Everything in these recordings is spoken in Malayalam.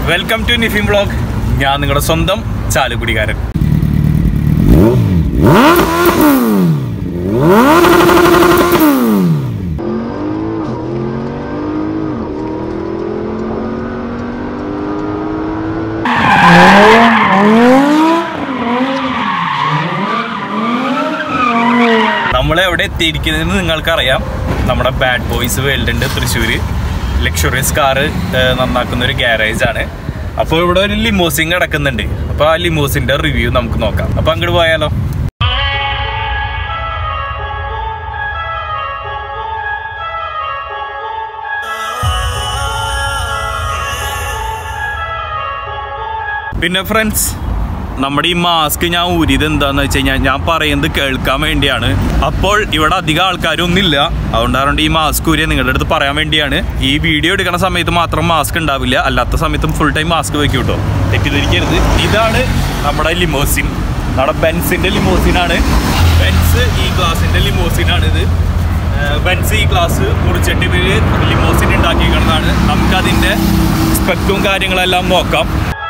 വെൽക്കം ടു നിഫിം ബ്ലോഗ് ഞാൻ നിങ്ങളുടെ സ്വന്തം ചാലുകുടികാരൻ നമ്മൾ എവിടെ എത്തിയിരിക്കുന്നതെന്ന് നിങ്ങൾക്കറിയാം നമ്മുടെ ബാഡ് ബോയ്സ് വേൾഡ് ഉണ്ട് തൃശ്ശൂര് ലക്ഷറിയസ് കാറ് നന്നാക്കുന്ന ഒരു ഗ്യാരേജ് ആണ് അപ്പോൾ ഇവിടെ ഒരു ലിമോസിൻ കിടക്കുന്നുണ്ട് അപ്പോൾ ആ ലിമോസിന്റെ റിവ്യൂ നമുക്ക് നോക്കാം അപ്പോൾ അങ്ങോട്ട് പോയാലോ പിന്നെ ഫ്രണ്ട്സ് നമ്മുടെ ഈ മാസ്ക് ഞാൻ ഊരിയത് എന്താന്ന് വെച്ച് കഴിഞ്ഞാൽ ഞാൻ പറയുന്നത് കേൾക്കാൻ വേണ്ടിയാണ് അപ്പോൾ ഇവിടെ അധികം ആൾക്കാരൊന്നുമില്ല അതുകൊണ്ടാണ് ഈ മാസ്ക് ഊരിയ നിങ്ങളുടെ അടുത്ത് പറയാൻ വേണ്ടിയാണ് ഈ വീഡിയോ എടുക്കുന്ന സമയത്ത് മാത്രം മാസ്ക് ഉണ്ടാവില്ല അല്ലാത്ത സമയത്തും ഫുൾ ടൈം മാസ്ക് വെക്കും കേട്ടോ തെറ്റിദ്ധരിക്കരുത് ഇതാണ് നമ്മുടെ ലിമോസിൻ നമ്മുടെ ബെൻസിന്റെ ലിമോസിനാണ് ബെൻസ് ഈ ഗ്ലാസിന്റെ ലിമോസിനാണ് ഇത് ബെൻസ് ഈ ഗ്ലാസ് മുറിച്ചിട്ട് ഇവര് ലിമോസിൻ ഉണ്ടാക്കിയിരിക്കുന്നതാണ് നമുക്കതിന്റെ സ്പെക്കും കാര്യങ്ങളെല്ലാം നോക്കാം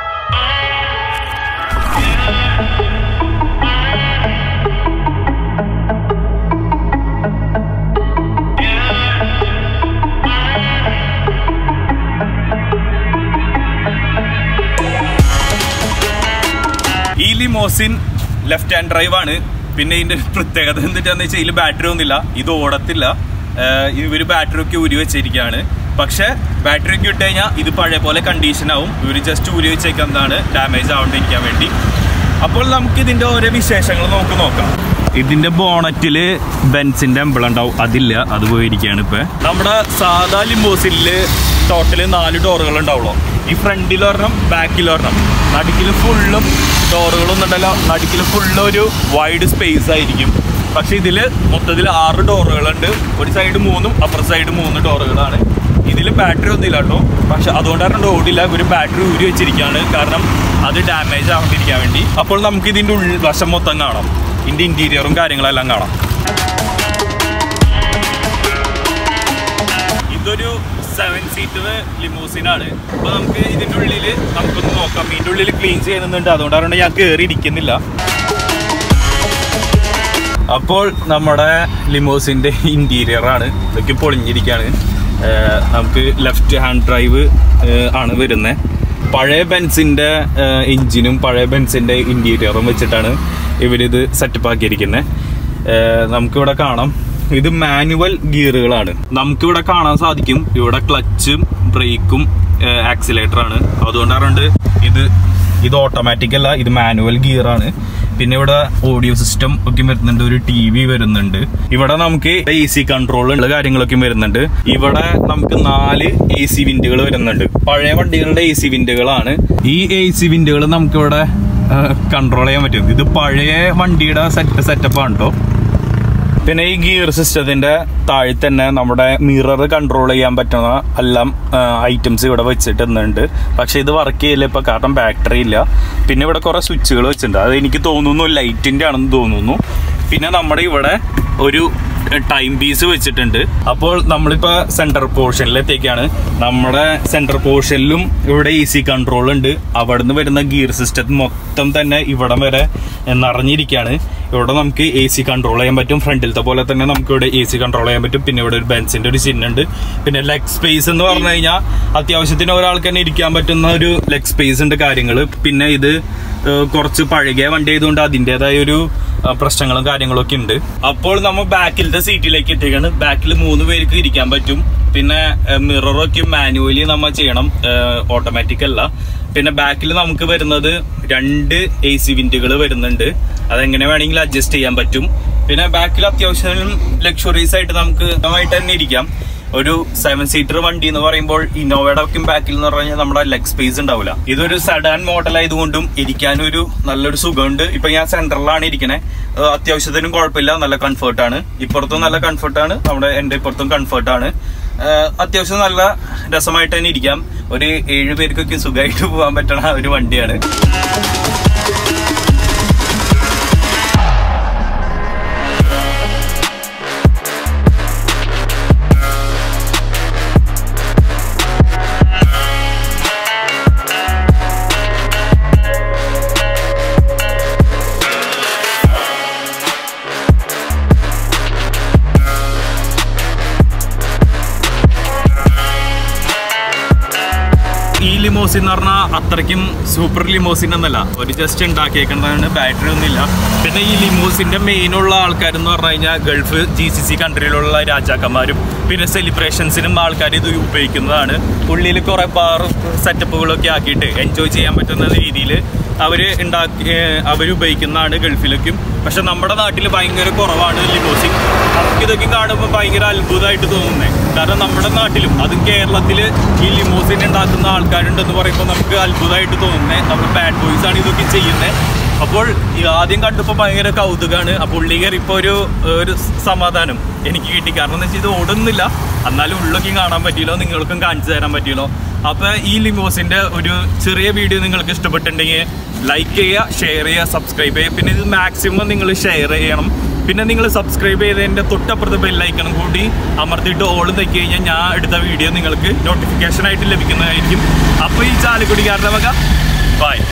ഈ ലിമോസിൻ ലെഫ്റ്റ് ഹാൻഡ് ഡ്രൈവ് ആണ് പിന്നെ ഇതിന്റെ പ്രത്യേകത എന്താണെന്ന് വെച്ചാൽ ഇതിൽ ബാറ്ററി ഒന്നുമില്ല ഇത് ഓടത്തില്ല ഏഹ് ഇവര് ബാറ്ററി ഒക്കെ ഊരി വെച്ചിരിക്കുകയാണ് പക്ഷെ ബാറ്ററി ഒക്കെ ഇട്ട് കഴിഞ്ഞാൽ ഇത് പഴയ പോലെ കണ്ടീഷൻ ആവും ഇവർ ജസ്റ്റ് ഊരി വെച്ചേക്കുന്നതാണ് ഡാമേജ് ആവാണ്ടിരിക്കാൻ വേണ്ടി അപ്പോൾ നമുക്ക് ഇതിന്റെ ഓരോ വിശേഷങ്ങൾ നമുക്ക് നോക്കാം ഇതിന്റെ ബോണറ്റില് ബെൻസിന്റെ എംബിൾ ഉണ്ടാവും അതില്ല അത് പോയിരിക്കുകയാണ് ഇപ്പൊ നമ്മുടെ സാധാ ലിംബോസില് ടോട്ടല് നാല് ഡോറുകൾ ഉണ്ടാവുള്ളൂ ഈ ഫ്രണ്ടിൽ ഒരെണ്ണം ബാക്കിൽ ഒരെണ്ണം നടുക്കിൽ ഫുള്ളും ഡോറുകളൊന്നും ഉണ്ടല്ലോ നടുക്കിൽ ഫുള്ളും ഒരു വൈഡ് സ്പേസ് ആയിരിക്കും പക്ഷെ ഇതിൽ മൊത്തത്തിൽ ആറ് ഡോറുകളുണ്ട് ഒരു സൈഡ് മൂന്നും അപ്പുറ സൈഡ് മൂന്ന് ഡോറുകളാണ് ഇതിൽ ബാറ്ററി ഒന്നും ഇല്ല കേട്ടോ പക്ഷെ അതുകൊണ്ടാണ് ഓടില്ല ഒരു ബാറ്ററി ഊരി വെച്ചിരിക്കുകയാണ് കാരണം അത് ഡാമേജ് ആവാണ്ടിരിക്കാൻ വേണ്ടി അപ്പോൾ നമുക്ക് ഇതിൻ്റെ ഉള്ളിൽ വശം മൊത്തം കാണാം ഇതിൻ്റെ ഇൻറ്റീരിയറും കാര്യങ്ങളെല്ലാം കാണാം ഇതൊരു സെവൻ സീറ്റർ ലിമോസിനാണ് അപ്പോൾ നമുക്ക് ഇതിൻ്റെ ഉള്ളിൽ നമുക്കൊന്ന് നോക്കാം ഇതിൻ്റെ ഉള്ളിൽ ക്ലീൻ ചെയ്യുന്നുണ്ട് അതുകൊണ്ടാണ് ഞാൻ കയറി ഇരിക്കുന്നില്ല അപ്പോൾ നമ്മുടെ ലിമോസിൻ്റെ ഇൻറ്റീരിയർ ആണ് ഇതൊക്കെ പൊളിഞ്ഞിരിക്കുകയാണ് ഏർ നമുക്ക് ലെഫ്റ്റ് ഹാൻഡ് ഡ്രൈവ് ആണ് വരുന്നത് പഴയ ബെൻസിൻ്റെ എഞ്ചിനും പഴയ ബെൻസിൻ്റെ ഇൻറ്റീരിയറും വെച്ചിട്ടാണ് ഇവരിത് സെറ്റപ്പ് ആക്കിയിരിക്കുന്നത് നമുക്കിവിടെ കാണാം ഇത് മാനുവൽ ഗിയറുകളാണ് നമുക്കിവിടെ കാണാൻ സാധിക്കും ഇവിടെ ക്ലച്ചും ബ്രേക്കും ആക്സിലേറ്റർ ആണ് അതുകൊണ്ടാണ് ഇത് ഇത് ഓട്ടോമാറ്റിക് അല്ല ഇത് മാനുവൽ ഗിയർ ആണ് പിന്നെ ഇവിടെ ഓഡിയോ സിസ്റ്റം ഒക്കെ വരുന്നുണ്ട് ഒരു ടി വി വരുന്നുണ്ട് ഇവിടെ നമുക്ക് എ സി കൺട്രോൾ ഉള്ള കാര്യങ്ങളൊക്കെ വരുന്നുണ്ട് ഇവിടെ നമുക്ക് നാല് എ സി വിൻഡുകൾ വരുന്നുണ്ട് പഴയ വണ്ടികളുടെ എ സി വിൻഡുകളാണ് ഈ എ സി വിൻഡുകൾ നമുക്കിവിടെ കൺട്രോൾ ചെയ്യാൻ പറ്റും ഇത് പഴയ വണ്ടിയുടെ സെറ്റ് സെറ്റപ്പാണ് കേട്ടോ പിന്നെ ഈ ഗിയർ സിസ്റ്റത്തിന്റെ താഴെ തന്നെ നമ്മുടെ മിറർ കൺട്രോൾ ചെയ്യാൻ പറ്റുന്ന എല്ലാം ഐറ്റംസ് ഇവിടെ വെച്ചിട്ടുണ്ട് പക്ഷെ ഇത് വർക്ക് ചെയ്യില്ല ഇപ്പൊ കാരണം ബാറ്ററി ഇല്ല പിന്നെ ഇവിടെ കുറെ സ്വിച്ചുകൾ വെച്ചിട്ടുണ്ട് അത് എനിക്ക് തോന്നുന്നു ലൈറ്റിന്റെ ആണെന്ന് തോന്നുന്നു പിന്നെ നമ്മുടെ ഇവിടെ ഒരു ടൈം പീസ് വെച്ചിട്ടുണ്ട് അപ്പോൾ നമ്മളിപ്പോ സെന്റർ പോർഷനിലെത്തേക്കാണ് നമ്മുടെ സെന്റർ പോർഷനിലും ഇവിടെ എ സി കൺട്രോൾ ഉണ്ട് അവിടുന്ന് വരുന്ന ഗിയർ സിസ്റ്റം മൊത്തം തന്നെ ഇവിടം വരെ നിറഞ്ഞിരിക്കുകയാണ് ഇവിടെ നമുക്ക് എ സി കൺട്രോൾ ചെയ്യാൻ പറ്റും ഫ്രണ്ടിലത്തെ പോലെ തന്നെ നമുക്ക് ഇവിടെ എ സി കൺട്രോൾ ചെയ്യാൻ പറ്റും പിന്നെ ഇവിടെ ഒരു ബെൻസിന്റെ ഒരു ചിഹ്നുണ്ട് പിന്നെ ലെഗ് സ്പേസ് എന്ന് പറഞ്ഞു കഴിഞ്ഞാൽ അത്യാവശ്യത്തിന് ഒരാൾക്ക് തന്നെ ഇരിക്കാൻ പറ്റുന്ന ഒരു ലെഗ് സ്പേസ് ഉണ്ട് കാര്യങ്ങൾ പിന്നെ ഇത് ഏഹ്, കുറച്ച് പഴകിയ വണ്ടി ആയതുകൊണ്ട് അതിൻ്റെതായ ഒരു ആ, പ്രശ്നങ്ങളും കാര്യങ്ങളും ഒക്കെ ഉണ്ട് അപ്പോൾ നമ്മൾ ബാക്കിലത്തെ സീറ്റിലേക്ക് എത്തിക്കാണ് ബാക്കിൽ മൂന്ന് പേർക്ക് ഇരിക്കാൻ പറ്റും പിന്നെ മിററൊക്കെ മാനുവലി നമ്മൾ ചെയ്യണം ഓട്ടോമാറ്റിക് അല്ല പിന്നെ ബാക്കിൽ നമുക്ക് വരുന്നത് രണ്ട് എ സി വിൻഡുകൾ വരുന്നുണ്ട് അതെങ്ങനെ വേണമെങ്കിലും അഡ്ജസ്റ്റ് ചെയ്യാൻ പറ്റും പിന്നെ ബാക്കിൽ അത്യാവശ്യം ലക്ഷറീസ് ആയിട്ട് നമുക്ക് നന്നായിട്ട് തന്നെ ഇരിക്കാം ഒരു സെവൻ സീറ്റർ വണ്ടി എന്ന് പറയുമ്പോൾ ഇന്നോവയുടെ ഒക്കെ ബാക്കിൽ എന്ന് പറഞ്ഞാൽ നമ്മുടെ ലെഗ് സ്പേസ് ഉണ്ടാവില്ല ഇതൊരു സഡാൻ മോഡൽ ആയതുകൊണ്ടും ഇരിക്കാനൊരു നല്ലൊരു സുഖമുണ്ട് ഇപ്പൊ ഞാൻ സെന്ററിലാണ് ഇരിക്കണേ ഏഹ് അത്യാവശ്യത്തിനും കുഴപ്പമില്ല നല്ല കംഫർട്ടാണ് ഇപ്പുറത്തും നല്ല കംഫർട്ടാണ് നമ്മുടെ എന്റെ ഇപ്പുറത്തും കംഫർട്ടാണ് അത്യാവശ്യം നല്ല രസമായിട്ട് തന്നെ ഇരിക്കാം ഒരു ഏഴ് പേർക്കൊക്കെ സുഖമായിട്ട് പോകാൻ പറ്റണ ഒരു വണ്ടിയാണ് ഈ ലിമോസിൻ എന്ന് പറഞ്ഞാൽ അത്രയ്ക്കും സൂപ്പർ ലിമോസിൻ എന്നല്ല ഒരു ജസ്റ്റ് ഉണ്ടാക്കിയേക്കുന്നതാണ് ബാറ്ററി ഒന്നുമില്ല പിന്നെ ഈ ലിമോസിന്റെ മെയിൻ ഉള്ള ആൾക്കാരെന്ന് പറഞ്ഞു കഴിഞ്ഞാൽ ഗൾഫ് ജി സി സി കൺട്രിയിലുള്ള രാജാക്കന്മാരും പിന്നെ സെലിബ്രേഷൻസിനും ആൾക്കാർ ഇത് ഉപയോഗിക്കുന്നതാണ് ഉള്ളിൽ കുറേ ബാർ സെറ്റപ്പുകളൊക്കെ ആക്കിയിട്ട് എൻജോയ് ചെയ്യാൻ പറ്റുന്ന രീതിയിൽ അവർ ഉണ്ടാക്കി അവർ ഉപയോഗിക്കുന്നതാണ് ഗൾഫിലേക്കും പക്ഷെ നമ്മുടെ നാട്ടിൽ ഭയങ്കര കുറവാണ് ലിമോസിൻ നമുക്ക് ഇതൊക്കെ കാണുമ്പോൾ ഭയങ്കര അത്ഭുതമായിട്ട് തോന്നുന്നത് കാരണം നമ്മുടെ നാട്ടിലും അതും കേരളത്തിൽ ഈ ലിമോസിൻ ഉണ്ടാക്കുന്ന ആൾക്കാരുണ്ടെന്ന് പറയുമ്പോൾ നമുക്ക് അത്ഭുതമായിട്ട് തോന്നുന്നത് നമ്മുടെ ബാഡ് ബോയ്സ് ആണ് ഇതൊക്കെ ചെയ്യുന്നത് അപ്പോൾ ഈ ആദ്യം കണ്ടപ്പോൾ ഭയങ്കര കൗതുകമാണ് ആ പുള്ളികർ ഇപ്പോൾ ഒരു ഒരു സമാധാനം എനിക്ക് കിട്ടി കാരണം എന്ന് വെച്ചാൽ ഇത് ഓടുന്നില്ല എന്നാലും ഉള്ളൊക്കെ കാണാൻ പറ്റിയല്ലോ നിങ്ങൾക്കും കാണിച്ചു തരാൻ പറ്റിയല്ലോ അപ്പോൾ ഈ ലിമോസിൻ്റെ ഒരു ചെറിയ വീഡിയോ നിങ്ങൾക്ക് ഇഷ്ടപ്പെട്ടിട്ടുണ്ടെങ്കിൽ ലൈക്ക് ചെയ്യുക ഷെയർ ചെയ്യുക സബ്സ്ക്രൈബ് ചെയ്യുക പിന്നെ ഇത് മാക്സിമം നിങ്ങൾ ഷെയർ ചെയ്യണം പിന്നെ നിങ്ങൾ സബ്സ്ക്രൈബ് ചെയ്തതിൻ്റെ തൊട്ടപ്പുറത്ത് ബെല്ലൈക്കണം കൂടി അമർത്തിയിട്ട് ഓൾ നിൽക്കി കഴിഞ്ഞാൽ ഞാൻ എടുത്ത വീഡിയോ നിങ്ങൾക്ക് നോട്ടിഫിക്കേഷൻ ആയിട്ട് ലഭിക്കുന്നതായിരിക്കും അപ്പോൾ ഈ ചാലക്കുടിക്കാരുടെ വക ബൈ